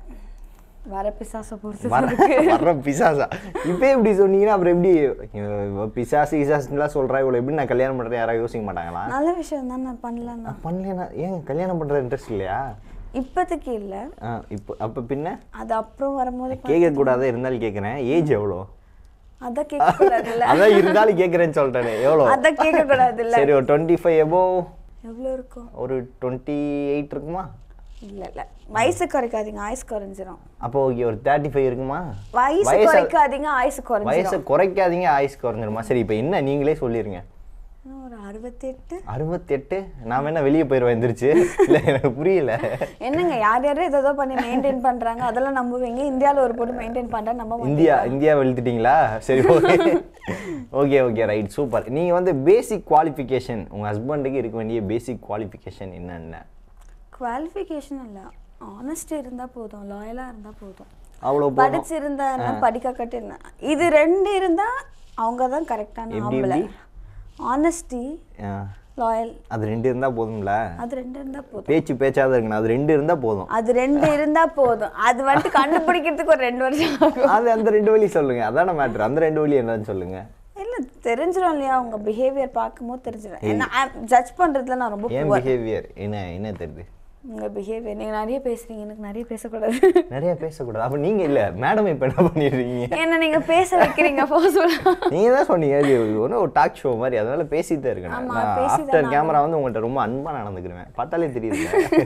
வர பிசாசை பொறுத்து வர வர்ற பிசாசா இப்போ எப்படி சொன்னீங்கன்னா அப்புறம் எப்படி இவ பிசாசு கிசாசுலாம் சொல்கிறா இவ்வளோ எப்படி நான் கல்யாணம் பண்ணுறேன் யாராவது யோசிக்க மாட்டாங்களா நல்ல விஷயம் தான் நான் பண்ணலாம் நான் பண்ணலனா ஏன் கல்யாணம் பண்ணுற இன்ட்ரெஸ்ட் இல்லையா இப்போதைக்கு இல்லை ஆ இப்போ அப்போ பின்ன அது அப்புறம் வரும்போது பா- கேட்கக்கூடாது இருந்தாலும் கேட்குறேன் ஏஜ் எவ்வளோ அதான் கேட்கக்கூடாதுல்ல அதான் இருந்தாலும் கேட்குறேன்னு சொல்லிட்டேனே எவ்வளோ அதான் கேட்கக்கூடாதுல்ல சரி ஒரு டுவெண்ட்டி ஃபைவ் எபோ எவ்வளோ இருக்கும் ஒரு டுவெண்ட்டி எயிட் இருக்குமா இல்லை இல்லை வயசு குறைக்காதீங்க ஆயுசு குறைஞ்சிரும் அப்போ ஓகே ஒரு தேர்ட்டி ஃபைவ் இருக்குமா வயசு வயசு- குறைக்காதீங்க ஆயுசு குறைஞ்சிரும் வயசை குறைக்காதீங்க ஆயுஸ் குறைஞ்சிருமா சரி இப்போ என்ன நீங்களே சொல்லிருங்க இன்னும் ஒரு அறுபத்தெட்டு அறுபத்தெட்டு நான் வேணா வெளியே போயிடுவேன் எந்திரிச்சு இல்லை எனக்கு புரியல என்னங்க யார் யாரும் ஏதோ பண்ணி மெயின்டைன் பண்றாங்க அதெல்லாம் நம்புவீங்க இந்தியாவில் ஒரு பொண்ணு மெயின்டைன் பண்றா நம்ப மாட்டீங்க. இந்தியா இந்தியா வெளுத்துட்டீங்களா சரி okay okay okay right super நீங்கள் வந்து பேசிக் குவாலிஃபிகேஷன் உங்கள் ஹஸ்பண்டுக்கு இருக்க வேண்டிய பேசிக் குவாலிஃபிகேஷன் என்னென்ன குவாலிஃபிகேஷன் இல்ல ஆனஸ்டி இருந்தா போதும் லாயலா இருந்தா போதும் அவ்வளோ போதும் படிச்சிருந்தா என்ன படிக்க கட்டு என்ன இது ரெண்டு இருந்தா அவங்க தான் கரெக்டான எப்படி, ஆம்பளை எப்படி? ஆனஸ்டி ஆ, லாயல் அது ரெண்டு இருந்தால் போதும்ல அது ரெண்டு இருந்தா போதும் பேச்சு பேச்சாவது இருக்கணும் அது ரெண்டு இருந்தால் போதும் அது ரெண்டு இருந்தா போதும் அது வந்துட்டு கண்டுபிடிக்கிறதுக்கு ஒரு ரெண்டு வருஷம் ஆகும் அது அந்த ரெண்டு வழி சொல்லுங்க அதான மேட்ரு அந்த ரெண்டு வழி என்னன்னு சொல்லுங்க இல்ல தெரிஞ்சிடும் இல்லையா உங்க பிஹேவியர் பார்க்கும்போது தெரிஞ்சிடும் ஏன்னா ஜட்ஜ் பண்றதுல நான் ரொம்ப ஏன் poor. பிஹேவியர் என்ன என்ன தெரியுது உங்க பிஹேவியர் நீங்க நிறைய பேசுறீங்க எனக்கு நிறைய பேசக்கூடாது நிறைய பேசக்கூடாது அப்போ நீங்கள் இல்லை மேடம் இப்போ என்ன பண்ணிடுறீங்க என்ன நீங்க பேச வைக்கிறீங்க போசலாம் நீங்க தான் சொன்னீங்க இது ஒன்றும் ஒரு டாக் ஷோ மாதிரி அதனால பேசிட்டு தான் இருக்கேன் ஆமா, நான் பேசிதான் ஆஃப்டர் கேமரா வந்து உங்கள்கிட்ட ரொம்ப அன்பா நடந்துக்கிறேன் பார்த்தாலே தெரியுது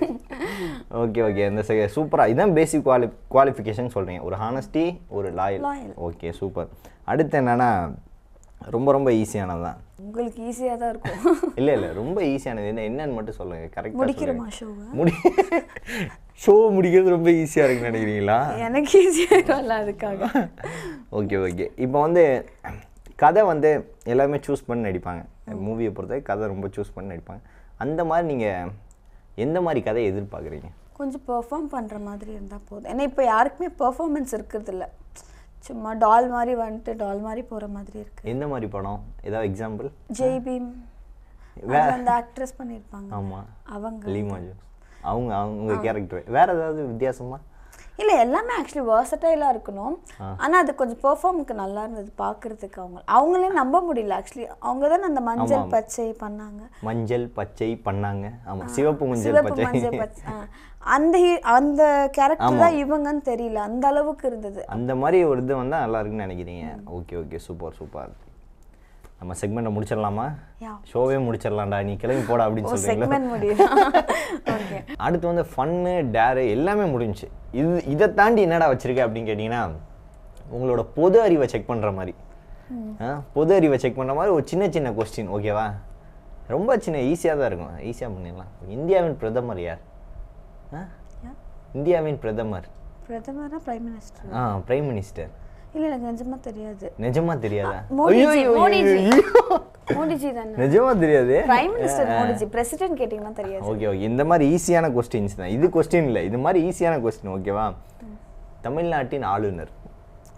ஓகே ஓகே இந்த சூப்பரா இதான் பேசிக் குவாலி குவாலிஃபிகேஷன் சொல்றீங்க ஒரு ஹானஸ்டி ஒரு லாயல் Loyal. ஓகே சூப்பர் அடுத்து என்னன்னா ரொம்ப ரொம்ப ஈஸியானது தான் உங்களுக்கு ஈஸியா தான் இருக்கும் இல்ல இல்ல ரொம்ப ஈஸியானது என்ன என்னன்னு மட்டும் சொல்லுங்க கரெக்டாக முடிக்கிறோமா ஷோவை முடி ஷோ முடிக்கிறது ரொம்ப ஈஸியா இருக்குன்னு நினைக்கிறீங்களா எனக்கு ஈஸியா இருக்கும்ல அதுக்காக ஓகே ஓகே இப்போ வந்து கதை வந்து எல்லாமே சூஸ் பண்ணி நடிப்பாங்க மூவியை பொறுத்த கதை ரொம்ப சூஸ் பண்ணி நடிப்பாங்க அந்த மாதிரி நீங்கள் எந்த மாதிரி கதையை எதிர்பார்க்குறீங்க கொஞ்சம் பெர்ஃபார்ம் பண்ற மாதிரி இருந்தா போதும் ஏன்னா இப்போ யாருக்குமே பெர்ஃபார்மன்ஸ் இருக்கிறது இல்ல சும்மா டால் மாதிரி வந்துட்டு டால் மாதிரி போற மாதிரி இருக்கு எந்த மாதிரி படம் ஏதாவது எக்ஸாம்பிள் ஜெய் பீம் வே- அதுல அந்த ஆக்ட்ரஸ் பண்ணியிருப்பாங்க ஆமாம் அவங்க லீமா ஜோஸ் அவங்க அவங்க கேரக்டர் வேற ஏதாவது வித்தியாசமா இல்ல எல்லாமே ஆக்சுவலி வேர்சடைலாக இருக்கணும் ஆனா அது கொஞ்சம் பெர்ஃபார்முக்கு நல்லா இருந்தது பார்க்கறதுக்கு அவங்க அவங்களே நம்ப முடியல ஆக்சுவலி அவங்க தான் அந்த மஞ்சள் பச்சை பண்ணாங்க மஞ்சள் பச்சை பண்ணாங்க ஆமாம் சிவப்பு மஞ்சள் சிவப்பு பச்சை மஞ்சள் பச்சை ஆ. அந்த ஹீ- அந்த கேரக்டர் தான் இவங்கன்னு தெரியல அந்த அளவுக்கு இருந்தது அந்த மாதிரி ஒரு இது வந்தால் நல்லா இருக்குன்னு நினைக்கிறீங்க ஓகே ஓகே சூப்பர் சூப்பர் நம்ம செக்மெண்ட்டை முடிச்சிடலாமா யா. ஷோவே முடிச்சிடலாம்டா நீ கிளம்பி போடா அப்படின்னு ஓ சொல்றீங்களா செக்மெண்ட் முடியும் ஓகே அடுத்து வந்து ஃபன்னு டேரு எல்லாமே முடிஞ்சுச்சு இது இதை தாண்டி என்னடா வச்சிருக்க அப்படின்னு கேட்டிங்கன்னா உங்களோட பொது அறிவை செக் பண்ணுற மாதிரி ஆ, பொது அறிவை செக் பண்ணுற மாதிரி ஒரு சின்ன சின்ன கொஸ்டின் ஓகேவா ரொம்ப சின்ன ஈஸியாக தான் இருக்கும் ஈஸியாக பண்ணிடலாம் இந்தியாவின் பிரதமர் யார் ஆ? இந்தியாவின் பிரதமர் பிரதமரா பிரைம் மினிஸ்டர் ஆ பிரைம் மினிஸ்டர் இல்ல எனக்கு நிஜமா தெரியாது நிஜமா தெரியாதா மோடிஜி ஐயோ, ஐயோ, மோடிஜி ஐயோ. மோடிஜி தானே நிஜமா தெரியாது பிரைம் மினிஸ்டர் மோடிஜி பிரசிடென்ட் கேட்டிங்கன்னா தெரியாது ஓகே ஓகே இந்த மாதிரி ஈஸியான கொஸ்டின்ஸ் தான் இது கொஸ்டின் இல்லை இது மாதிரி ஈஸியான கொஸ்டின் ஓகேவா தமிழ்நாட்டின் ஆளுநர்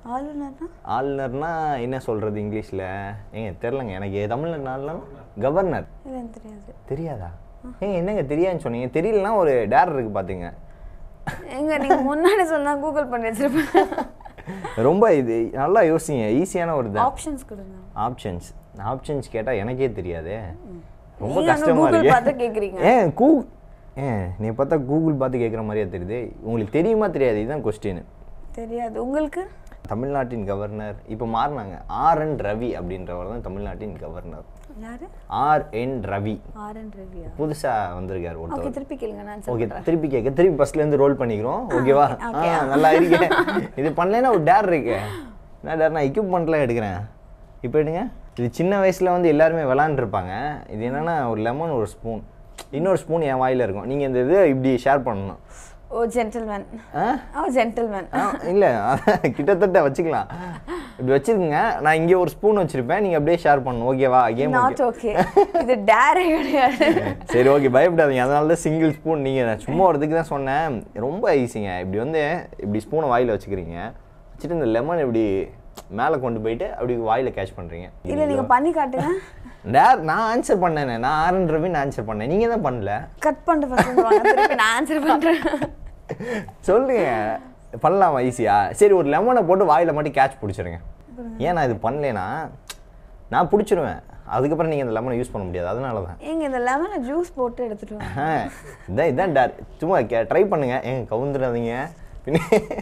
ஆளுநர்னா ஆளுநர்னா என்ன சொல்கிறது இங்கிலீஷில் ஏங்க தெரிலங்க எனக்கு தமிழில் ஆளுநர் கவர்னர் இல்லை எனக்கு தெரியாது தெரியாதா ஏங்க என்னங்க தெரியாதுன்னு சொன்னீங்க தெரியலனா ஒரு டேர் இருக்கு பார்த்துங்க எங்க நீங்க முன்னாடி சொன்னா கூகுள் பண்ணி வச்சிருப்பேன் ரொம்ப இது நல்லா யோசிங்க ஈஸியான ஒரு இது ஆப்ஷன்ஸ் கொடுங்க ஆப்ஷன்ஸ் ஆப்ஷன்ஸ் கேட்டால் எனக்கே தெரியாதே ரொம்ப நீங்க அங்க கஷ்டமா Google பார்த்து இருக்கு கேக்குறீங்க. ஏன் கூ ஏன் நீ பார்த்தா கூகுள் பார்த்து கேட்குற மாதிரியா தெரியுது உங்களுக்கு தெரியுமா தெரியாது இதுதான் கொஸ்டின் தெரியாது உங்களுக்கு தமிழ்நாட்டின் கவர்னர் இப்போ மாறினாங்க ஆர் என் ரவி அப்படின்றவர் தான் தமிழ்நாட்டின் கவர்னர் யாரு R N Ravi R N ரவியா புதுசாக வந்திருக்காரு ஓகே ஒருத்தர் திருப்பி கேளுங்க நான் ஓகே சொல்றேன் திருப்பி கேட்க திருப்பி ஃபர்ஸ்ட்லேருந்து ரோல் பண்ணிக்கிறோம் ஓகேவா okay, ஆ நல்லா இருக்கேன் இது பண்ணலைன்னா ஒரு டேர் இருக்கு என்ன டேர் நான் எக்யூப்மெண்ட்லாம் எடுக்கிறேன் இப்போ எடுங்க இது சின்ன வயசில் வந்து எல்லாருமே விளாண்டுருப்பாங்க இது என்னன்னா ஒரு லெமன் ஒரு ஸ்பூன் இன்னொரு ஸ்பூன் என் வாயில் இருக்கும் நீங்கள் இந்த இது இப்படி ஷேர் பண்ணணும் ஓ ஜென்டில்மேன் ஆ ஓ ஜென்டில்மேன் ஆ, இல்ல அதான் கிட்டத்தட்ட வச்சுக்கலாம் இப்படி வச்சிருக்கீங்க நான் இங்கே ஒரு ஸ்பூன் வச்சிருப்பேன் நீங்க அப்படியே ஷேர் பண்ணணும் ஓகேவா கேம் நாட் ஓகே இது டேரே கிடையாது சரி ஓகே பயப்படாதீங்க அதனால தான் சிங்கிள் ஸ்பூன் நீங்க நான் சும்மா ஒரு இதுக்கு தான் சொன்னேன் ரொம்ப ஈஸிங்க இப்படி வந்து இப்படி ஸ்பூனை வாயில வச்சுக்கிறீங்க வச்சுட்டு இந்த லெமன் இப்படி மேலே கொண்டு போயிட்டு அப்படி வாயில கேட்ச் பண்றீங்க இல்ல நீங்க பண்ணி காட்டுங்க டேர் நான் ஆன்சர் பண்ணேனே நான் ஆரன் ரவின்னு ஆன்சர் பண்ணேன் நீங்க தான் பண்ணல கட் பண்ணிட்டு ஃபர்ஸ்ட் வாங்க திருப்பி நான் ஆன்சர் பண்றேன் சொல்லுங்க பண்ணலாமா ஈஸியா சரி ஒரு லெமனை போட்டு வாயில மட்டும் கேட்ச் பிடிச்சிருங்க ஏன் நான் இது பண்ணலைன்னா நான் பிடிச்சிருவேன் அதுக்கப்புறம் நீங்கள் இந்த லெமனை யூஸ் பண்ண முடியாது அதனால தான் ஏங்க இந்த லெமனை ஜூஸ் போட்டு எடுத்துட்டு வாங்க ஆ, இதான் இதான் டேர் சும்மா கே ட்ரை பண்ணுங்க ஏங்க கவுந்துடாதீங்க பின்ன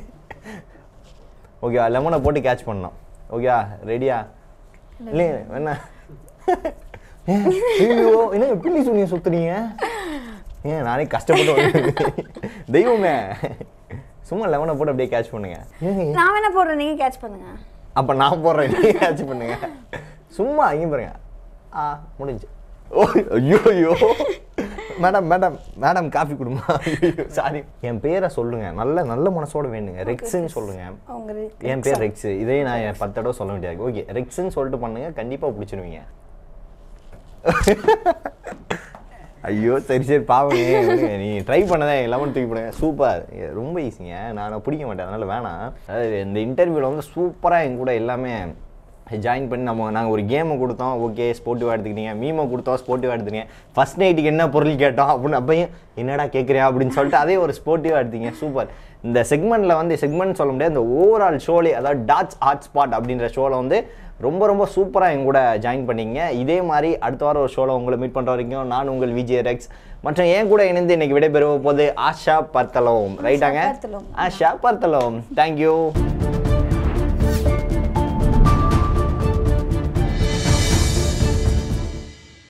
ஓகே லெமனை போட்டு கேட்ச் பண்ணோம் ஓகேவா ரெடியா இல்லை என்ன ஏன், ஐயோ என்ன பிள்ளி சுனியை சுத்துறீங்க ஏன் நானே கஷ்டப்பட்டு வந்து- தெய்வமே சும்மா லெமனை போட்டு அப்படியே கேட்ச் பண்ணுங்க ஏங்க நான் வேணா போடுறேன் நீங்க கேட்ச் பண்ணுங்க அப்போ நான் போடுறேன் நீங்க கேட்ச் பண்ணுங்க சும்மா இங்கே பாருங்க ஆ முடிஞ்சு ஓ ஐயோ ஐயோ மேடம் மேடம் மேடம் காஃபி கொடுமா சாரி என் பேரை சொல்லுங்க நல்ல நல்ல மனசோட வேணுங்க ரெக்ஸ்ன்னு சொல்லுங்க உங்க என் பேர் ரெக்ஸ் இதே நான் என் பத்து தடவை சொல்ல முடியாது ஓகே ரெக்ஸ்ன்னு சொல்லிட்டு பண்ணுங்க கண்டிப்பாக பிடிச்சிருவீங்க ஐயோ சரி சரி பாவங்க விடுங்க. நீ ட்ரை பண்ணதே லெமன் தூக்கி போடுங்க சூப்பர் ரொம்ப ஈஸிங்க நான் பிடிக்க மாட்டேன் அதனால வேணாம் அதாவது இந்த இன்டர்வியூவில் வந்து சூப்பராக என் கூட எல்லாமே ஜாயின் பண்ணி நம்ம நாங்கள் ஒரு கேமை கொடுத்தோம் ஓகே ஸ்போர்ட்டிவாக எடுத்துக்கிட்டீங்க மீமை கொடுத்தோம் ஸ்போர்ட்டிவாக எடுத்துக்கிங்க ஃபர்ஸ்ட் நைட்டுக்கு என்ன பொருள் கேட்டோம் அப்படின்னு அப்பையும் என்னடா கேட்குறியா அப்படின்னு சொல்லிட்டு அதே ஒரு ஸ்போர்ட்டிவாக எடுத்தீங்க சூப்பர் இந்த செக்மெண்ட்டில் வந்து செக்மெண்ட் சொல்ல முடியாது இந்த ஓவரால் ஷோலே அதாவது டாட்ஸ் ஹாட் ஸ்பாட் அப்படின்ற ஷோவில் வந்து ரொம்ப ரொம்ப சூப்பராக என் கூட ஜாயின் பண்ணீங்க இதே மாதிரி அடுத்த வாரம் ஒரு ஷோவில் உங்களை மீட் பண்ணுற வரைக்கும் நான் உங்கள் விஜய் ரெக்ஸ் மற்றும் என் கூட இணைந்து இன்னைக்கு விடைபெறுவ போது ஆஷா பர்த்தலோம் ரைட்டாங்க பர்த்தலோம். Asha Bartholomew thank you